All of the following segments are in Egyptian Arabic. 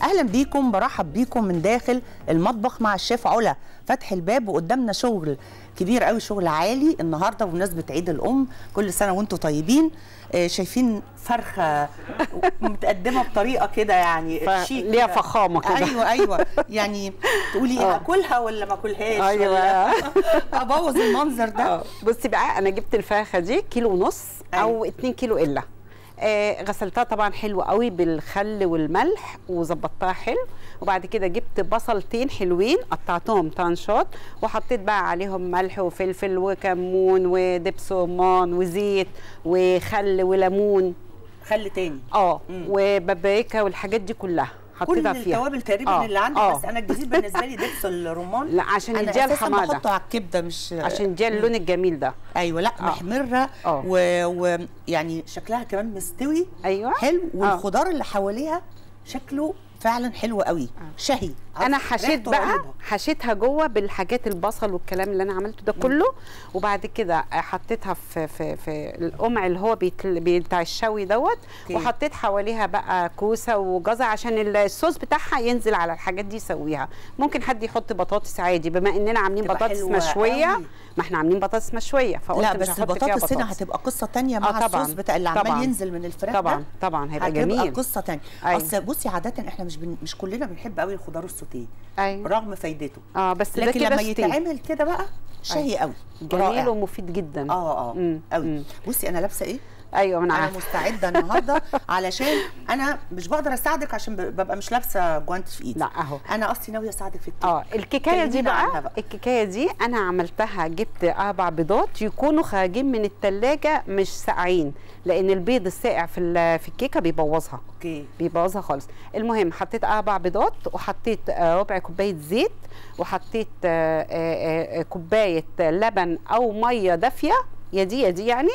اهلا بيكم برحب بيكم من داخل المطبخ مع الشيف علا فتح الباب وقدامنا شغل كبير قوي شغل عالي النهارده بمناسبه عيد الام كل سنه وانتم طيبين آه، شايفين فرخه متقدمه بطريقه كده يعني ف- شيك ليها كده. فخامة كده. ايوه ايوه يعني تقولي آه. اكلها ولا ما اكلهاش أيوة. ولا ابوظ المنظر ده آه، بصي بقى انا جبت الفرخه دي كيلو ونص او 2 كيلو الا آه غسلتها طبعا حلو قوي بالخل والملح وظبطتها حلو وبعد كده جبت بصلتين حلوين قطعتهم طنشات وحطيت بقى عليهم ملح وفلفل وكمون ودبس رمان وزيت وخل وليمون خلي تاني اه مم. وبابريكا والحاجات دي كلها كل حطيتها فيها التوابل تقريبا آه، اللي عندي آه. بس انا الجديد بالنسبه لي دبس الرمان لا عشان انا يديها اساسا الحماده بحطه على الكبده مش عشان يديها اللون الجميل ده ايوه لا آه. محمره آه. ويعني و... يعني شكلها كمان مستوي ايوه حلو والخضار اللي حواليها شكله فعلا حلو قوي شهي انا عارف- حشيت ريحته بقى رهيبة. حشيتها جوه بالحاجات البصل والكلام اللي انا عملته ده كله وبعد كده حطيتها في في في القمع اللي هو بيتل- بتاع الشوي دوت أوكي. وحطيت حواليها بقى كوسه وجزر عشان الصوص بتاعها ينزل على الحاجات دي يسويها ممكن حد يحط بطاطس عادي بما اننا عاملين تبقى بطاطس حلوة مشويه قوي. ما احنا عاملين بطاطس مشويه فقلت لا مش بس هحط فيها البطاطس هنا بطاطس. هتبقى قصه تانية مع آه طبعاً. الصوص بتاع اللي عمال طبعاً. ينزل من الفراخ طبعا ده طبعا هيبقى هتبقى جميل قصه تانية أيوة. اصل بصي عاده احنا مش بن... مش كلنا بنحب قوي الخضار السوتيه ايوه رغم فايدته اه بس ده لكن كده لما ستيك. يتعمل كده بقى شهي قوي جميل رائع. ومفيد جدا اه اه مم. قوي مم. بصي انا لابسه ايه ايوه ما انا انا عارفه مستعده النهارده علشان انا مش بقدر اساعدك عشان ب- ببقى مش لابسه جوانت في ايدي لا اهو انا اصلي ناويه اساعدك في الكيك اه الكيكايه دي كلمينا بقى, عنها بقى. الكيكايه دي انا عملتها جبت اربع بيضات يكونوا خارجين من التلاجة مش ساقعين لان البيض الساقع في ال- في الكيكه بيبوظها اوكي بيبوظها خالص المهم حطيت اربع بيضات وحطيت آه، ربع كوبايه زيت وحطيت آه، آه، آه، كوبايه لبن او ميه دافيه يا دي يا دي يعني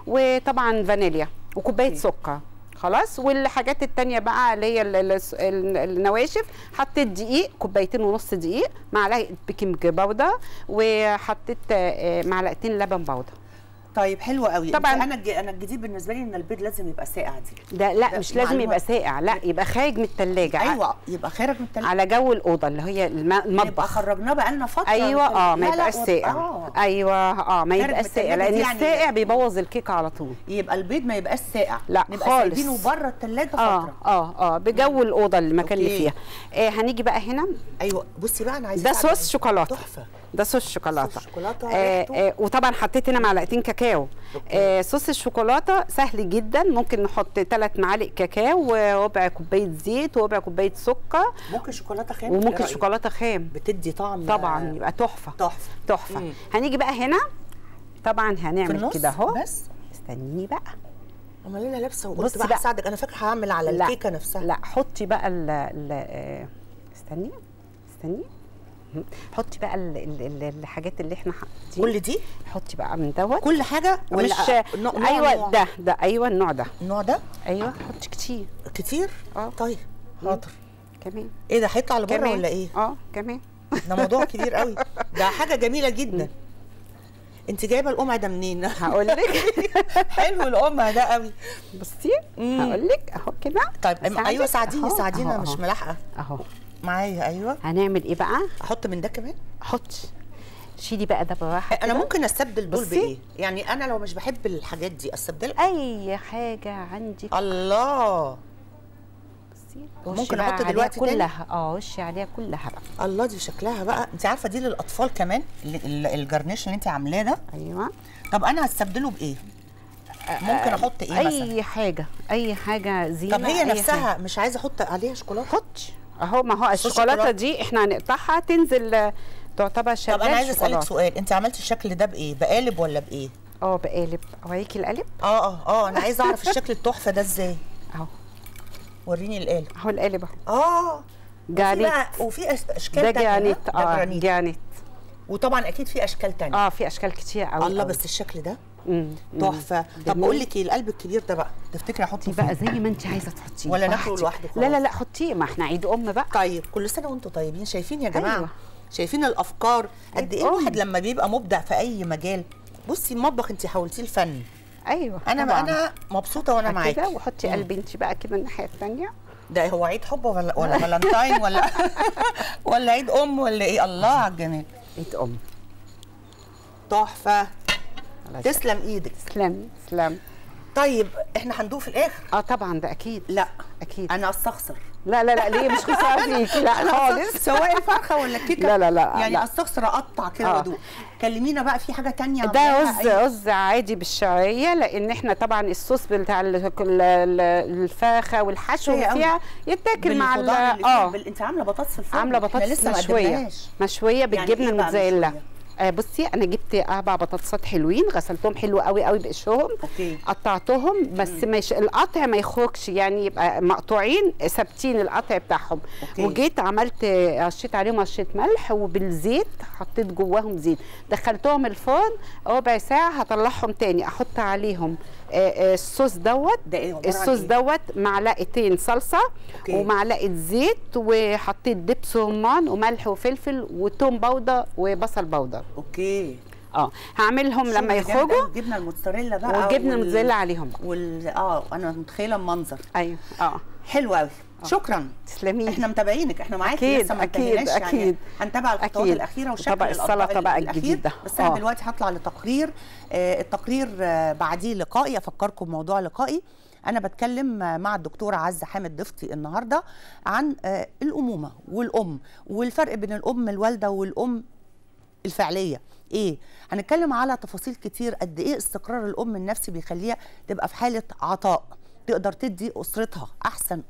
وطبعا فانيليا وكوبايه أوكي. سكر خلاص والحاجات التانية بقى اللي هي ال- ال- ال- النواشف حطيت دقيق كوبايتين ونص دقيق معلقه بيكنج باودر وحطيت آه، آه، معلقتين لبن باودر طيب حلو قوي طبعاً. طبعا انا الج- انا الجديد بالنسبه لي ان البيض لازم يبقى ساقع دي ده لا ده مش لازم معلومة. يبقى ساقع لا يبقى خارج من التلاجة ايوه يبقى خارج من التلاجة على جو الاوضه اللي هي الم- نبقى المطبخ خرجناه بقالنا فتره ايوه من اه التلاجة. ما لا، لا، يبقاش ساقع آه. ايوه اه ما خارج يبقاش من ساقع التلاجة لان دي يعني الساقع بيبوظ الكيكه على طول يبقى البيض ما يبقاش ساقع لا نبقى خالص. سايبينه بره التلاجة اه فتره اه اه بجو الاوضه المكان اللي أوكي. فيها آه هنيجي بقى هنا ايوه بصي بقى انا عايزه ده أساعدك. صوص شوكولاته تحفه ده صوص شوكولاته صوص شوكولاتة آه ريحته. آه وطبعا حطيت هنا معلقتين كاكاو آه صوص الشوكولاته سهل جدا ممكن نحط ثلاث معالق كاكاو وربع كوبايه زيت وربع كوبايه سكر ممكن شوكولاته خام إيه وممكن رأيك؟ شوكولاته خام بتدي طعم طبعا يبقى تحفه تحفه تحفه مم. هنيجي بقى هنا طبعا في هنعمل النص كده اهو بس استنيني بقى امال انا لابسه وقلت بصي بقى بقى. هساعدك انا فاكره هعمل على لا. الكيكه نفسها لا حطي بقى ال ال آه، استني استني مم. حطي بقى ال ال ال الحاجات اللي احنا حاطين كل دي حطي بقى من دوت كل حاجه ولا مش نوع- نوع- ايوه نوع؟ ده ده ايوه النوع ده النوع ده ايوه حطي كتير كتير اه طيب حاضر كمان ايه ده هيطلع لبره كمان ولا ايه اه كمان ده موضوع كبير قوي ده حاجه جميله جدا انت جايبه القمع ده منين هقول لك حلو القمع ده قوي بصي مم. هقول لك اهو كده طيب أساعدك؟ ايوه ساعديني أهو، ساعديني أهو، انا مش أهو. ملاحقه اهو معايا ايوه هنعمل ايه بقى احط من ده كمان حطي شيلي بقى ده براحه انا كده. ممكن استبدل دول بصي. بايه يعني انا لو مش بحب الحاجات دي استبدل اي حاجه عندك الله بصي ممكن وشي بقى أحط عليها دلوقتي تاني؟ كلها اه وشي عليها كلها بقى الله دي شكلها بقى انت عارفه دي للاطفال كمان ال- ال- الجرنيش اللي انت عاملاه ده ايوه طب انا هستبدله بايه ممكن احط ايه مثلا اي حاجه اي حاجه زينه طب هي أي نفسها حاجة. مش عايزه احط عليها شوكولاته حطي اهو ما هو صوص الشوكولاته شوكولاتة. دي احنا هنقطعها تنزل آه، تعتبر شغال طب انا عايزه اسالك شوكولاتة. سؤال انت عملتي الشكل ده بايه بقالب ولا بايه اه بقالب اوريكي القالب اه اه اه انا عايزه اعرف الشكل التحفه ده ازاي اهو وريني القالب اهو القالب اهو اه وفي جانيت بقى- وفي أش- اشكال ده تانية، ها؟ جانيت ده اه جرانيت. جانيت وطبعا اكيد في اشكال تانية اه في اشكال كتير قوي الله قوي. بس الشكل ده مم، مم. تحفه طب جميل. بقول لك ايه القلب الكبير ده بقى تفتكري احطه حطي بقى فين زي ما انت عايزه تحطيه ولا ناكله براحتك. لوحده لا لا خلاص؟ لا حطيه ما احنا عيد ام بقى طيب كل سنه وانتم طيبين شايفين يا جماعه أيوة. شايفين الافكار قد ايه أم. الواحد لما بيبقى مبدع في اي مجال بصي المطبخ انت حولتيه الفن ايوه انا طبعاً. انا مبسوطه وانا كده معاكي وحطي مم. قلب انت بقى كده الناحيه الثانيه ده هو عيد حب ولا ولا فالنتاين ولا ولا عيد ام ولا ايه الله على الجمال ايد ام تحفه على تسلم ايدك تسلم تسلم طيب احنا هندوق في الاخر اه طبعا ده اكيد لا اكيد انا استخسر لا لا لا ليه مش خساره فيكي لا أنا خالص أستخسر سواء الفرخه ولا الكيكه لا لا لا يعني لا. استخسر اقطع كده آه. وادوق كلمينا بقى في حاجه تانية ده عاملاها رز أي- رز عادي بالشعريه لان احنا طبعا الصوص بتاع ال- ال- ال- الفرخه والحشو كفاية اللي فيها يتاكل مع ال- بالخضار اللي فيها اه بال... انت عامله بطاطس في الفرن عامله إحنا بطاطس لسه ما مشويه قدمناهاش. مشويه بالجبنه إيه بقى الموتزاريلا مشوية؟ آه بصي انا جبت اربع بطاطسات حلوين غسلتهم حلو قوي قوي بقشرهم اوكي قطعتهم بس مش القطع ما يخرجش يعني يبقى مقطوعين ثابتين القطع بتاعهم أوكي. وجيت عملت رشيت عليهم رشه ملح وبالزيت حطيت جواهم زيت دخلتهم الفرن ربع ساعه هطلعهم تاني احط عليهم آه، آه، الصوص دوت ده ايه عبارة عن الصوص إيه؟ دوت معلقتين صلصه أوكي. ومعلقه زيت وحطيت دبس رمان وملح وفلفل وتوم بودر وبصل بودر اوكي اه هعملهم لما شغل جامد يخرجوا أوي. الجبنه الموتزاريلا بقى والجبنه وال- الموتزاريلا عليهم بقى وال اه انا متخيله المنظر ايوه اه حلو قوي شكرا تسلمي احنا متابعينك احنا معاكي أكيد، لسه ما أكيد، انتهيناش يعني أكيد. هنتابع الخطوات أكيد. الاخيره وشكل وطبق الأطباق السلطة بقى الأخير. الجديد ده. بس انا آه. دلوقتي هطلع لتقرير آه التقرير آه بعديه لقائي افكركم بموضوع لقائي انا بتكلم آه، مع الدكتوره عزه حامد ضيفتي النهارده عن آه الامومه والام والفرق بين الام الوالده والام الفعليه ايه هنتكلم على تفاصيل كتير قد ايه استقرار الام النفسي بيخليها تبقى في حاله عطاء تقدر تدي اسرتها احسن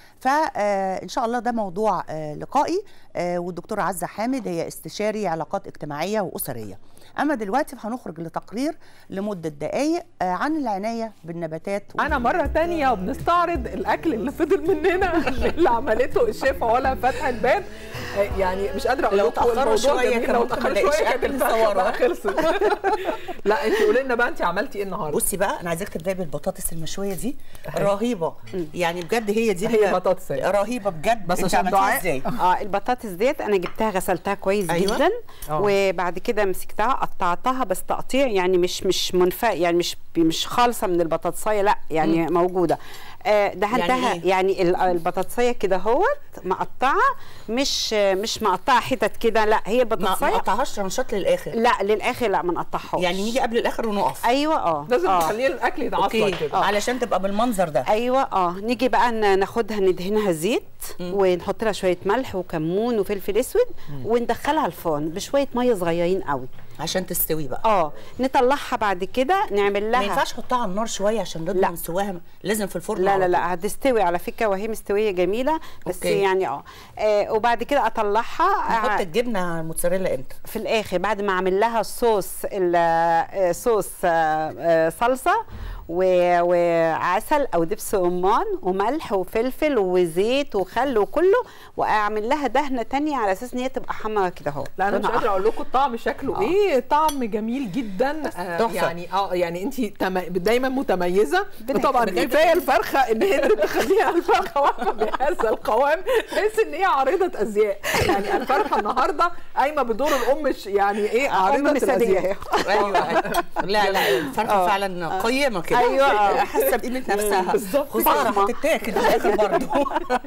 فان شاء الله ده موضوع آه، لقائي آه، والدكتوره عزه حامد هي استشاري علاقات اجتماعيه واسريه اما دلوقتي هنخرج لتقرير لمده دقائق آه، عن العنايه بالنباتات انا مره تانية بنستعرض الاكل اللي فضل مننا اللي عملته الشيف علا فتح الباب آه، يعني مش قادره اقول لو لكم اتأخروا الموضوع شوية جميل كان لو ممكن ما اتاخروا نلاقيش شويه كانت أكل الفرخه نصوره. بقى خلصت لا انت قولي لنا بقى انت عملتي ايه النهارده بصي بقى انا عايزاك تبداي بالبطاطس المشويه دي رهيبه يعني بجد هي دي هي اللي- بطاطس هي. رهيبه بجد بس انت عشان عملتيها دعاء. ازاي اه البطاطس ديت انا جبتها غسلتها كويس أيوة. جدا آه. وبعد كده مسكتها قطعتها بس تقطيع يعني مش مش منفع يعني مش مش خالصه من البطاطسايه لا يعني موجوده آه دهنتها يعني إيه؟ يعني ال- البطاطسايه كده اهوت مقطعه مش مش مقطعه حتت كده لا هي ما البطاطسايه ما قطعهاش رنشات للاخر لا للاخر لا ما نقطعهاش يعني نيجي قبل الاخر ونقف ايوه اه لازم آه. تخليه الاكل يتعصب اوكي كده علشان تبقى بالمنظر ده ايوه اه نيجي بقى ن- ناخدها ندهنها زيت ونحط لها شويه ملح وكمون وفلفل اسود وندخلها الفرن بشويه ميه صغيرين قوي عشان تستوي بقى اه نطلعها بعد كده نعمل لها ما ينفعش احطها على النار شويه عشان لا. نضمن سواها لازم في الفرن لا على لا طول. لا هتستوي على فكره وهي مستويه جميله بس أوكي. يعني اه آه، وبعد كده اطلعها نحط آه، الجبنه الموتزاريلا امتى في الاخر بعد ما اعمل لها صوص ال- آه، صوص آه، آه، صلصه و- وعسل او دبس رمان وملح وفلفل وزيت وخل وكله واعمل لها دهنه تانية على اساس ان هي تبقى حمرا كده اهو لا انا مش لونها قادره اقول لكم الطعم شكله ايه طعم جميل جدا آه تحفة. يعني اه يعني انت تم... دايما متميزه بجد- وطبعا بجد. كفايه الفرخه ان هي تخليها الفرخه واقفه بهذا القوام تحس ان هي عارضه ازياء يعني الفرخه النهارده قايمه بدور الام ش- يعني ايه أم عارضه مثالية الازياء ايوه لا لا الفرخه آه. فعلا قيمه كده أيوة، آه. حاسه بقيمه نفسها بالظبط. خساره فخمة. هتتاكل في الاخر برضه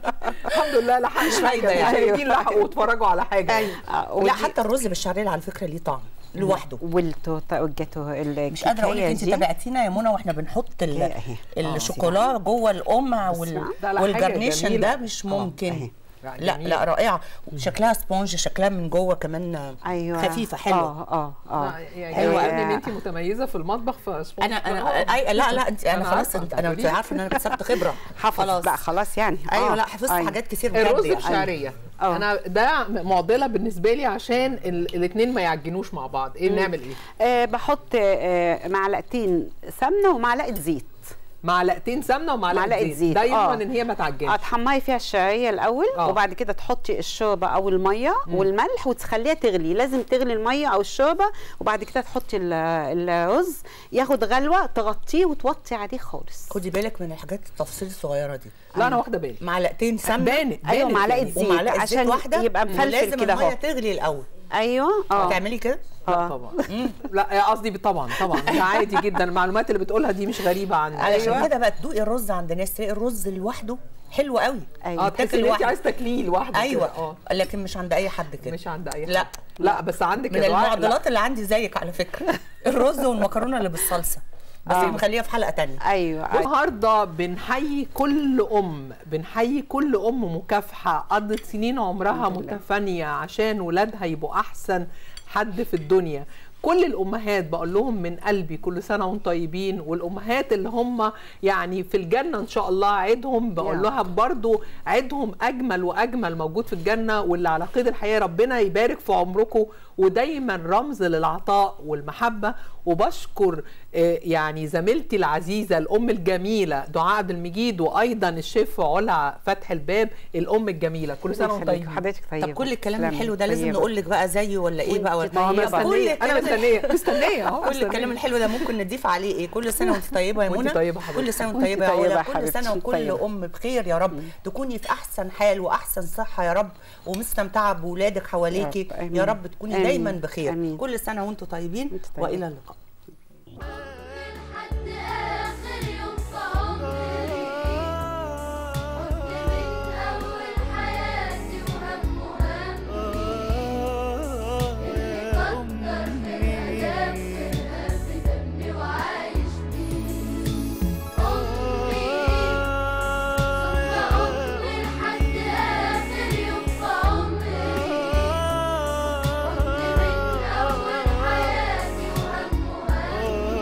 الحمد لله لحقنا مش فايدة حاجه يعني. المشاهدين لحقوا واتفرجوا على حاجه ايوه آه، لا ودي- حتى الرز بالشعريه على فكره ليه طعم لوحده والتوته والجاتو مش قادره اقول لك انت تابعتينا يا منى واحنا بنحط ال- هي أهي. الشوكولا جوه القمع وال- ده لا حاجة والجرنيشن جميلة. ده مش ممكن أهي. لا، لا جميل. لا رائعه شكلها سبونج شكلها من جوه كمان ايوه خفيفه حلوه اه اه اه آه، يعني حلوة عجبني ان أوي. انت متميزه في المطبخ في انا انا أي لا لا انت انا أنا خلاص عارفة، انت أنت انا انت هتقولي. عارفه ان انا كسبت خبره حفظ لا خلاص يعني ايوه آه. لا حفظت أيوة. حاجات كتير بجد الرز يعني. بالشعريه آه. انا ده معضله بالنسبه لي عشان الاثنين ما يعجنوش مع بعض ايه نعمل ايه آه بحط آه معلقتين سمنه ومعلقه زيت معلقتين سمنه ومعلقه معلقة زيت, زيت، ده يضمن آه. ان هي ما تعجنش هتحمري فيها الشعريه الاول آه. وبعد كده تحطي الشوربه او الميه والملح وتخليها تغلي لازم تغلي الميه او الشوربه وبعد كده تحطي ال- الرز ياخد غلوه تغطيه وتوطي عليه خالص خدي بالك من الحاجات التفاصيل الصغيره دي لا انا واخده بالي معلقتين سمنه بانت أيوة، بانت معلقة يعني. زيت ومعلقه عشان زيت واحده يبقى مفلفل ولازم كده الميه أهو. تغلي الاول ايوه اه هتعملي كده لا طبعا لا قصدي طبعا طبعا ده عادي جدا المعلومات اللي بتقولها دي مش غريبه عني علشان كده بقى تدوقي الرز عند ناس تلاقي الرز لوحده حلو قوي أيوة. اه تحسي تاكل ان انت لوحده. عايز تاكليه لوحده ايوه كده. اه لكن مش عند اي حد كده مش عند اي حد لا. لا بس عندك من الوعي- لا. المعضلات اللي عندي زيك على فكره الرز والمكرونه اللي بالصلصه بس آه. مخليها في حلقه تانية ايوه أيوة. النهارده بنحيي كل ام بنحيي كل ام مكافحه قضت سنين عمرها متفانيه عشان ولادها يبقوا احسن حد في الدنيا كل الامهات بقول لهم من قلبي كل سنه وانتم طيبين والامهات اللي هم يعني في الجنه ان شاء الله عيدهم بقول يا لها برضو عيدهم اجمل واجمل موجود في الجنه واللي على قيد الحياه ربنا يبارك في عمركم ودايما رمز للعطاء والمحبه وبشكر آه، يعني زميلتي العزيزه الام الجميله دعاء عبد المجيد وايضا الشيف علا فتح الباب الام الجميله كل سنه وانتم طيبين حضرتك طيبه طب كل الكلام تسلمي. الحلو ده لازم طيبة. نقول لك بقى زيه ولا ايه بقى ولا ما هو انا طيبة. مستنيه كل انا الكلام مستنيه مستنيه اهو كل مستنية. الكلام الحلو ده ممكن نضيف عليه ايه كل سنه وانت طيبه يا وانت منى طيبة حبيبتي. كل سنه وانت وانت طيبه يا طيبة علا يا كل حبيبتي. سنه وكل طيبة. ام بخير يا رب تكوني في احسن حال واحسن صحه يا رب ومستمتعه بولادك حواليكي يا رب. آمين. يا رب تكوني آمين. دايما بخير آمين. كل سنه وانتم طيبين وانتوا طيبين. والى اللقاء لحد آخر يوم في عمري حب من أول حياتي وهم وهم اللي كتر خيرها دم خيرها في دمي وعايش بيه أمي ثم أمي لحد آخر يوم في عمري حب من أول حياتي وهم وهم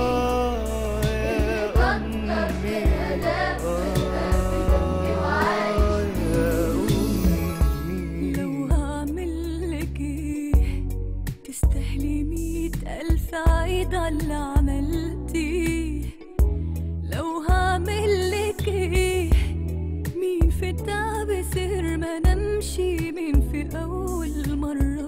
اللي كتر خيرها دم خيرها في دمي وعايش لو هعمل لك ايه تستاهلي مية ألف عيد على اللي عملتيه لو هعمل لك ايه مين في التعب سهر ما نمشي مين في أول مرة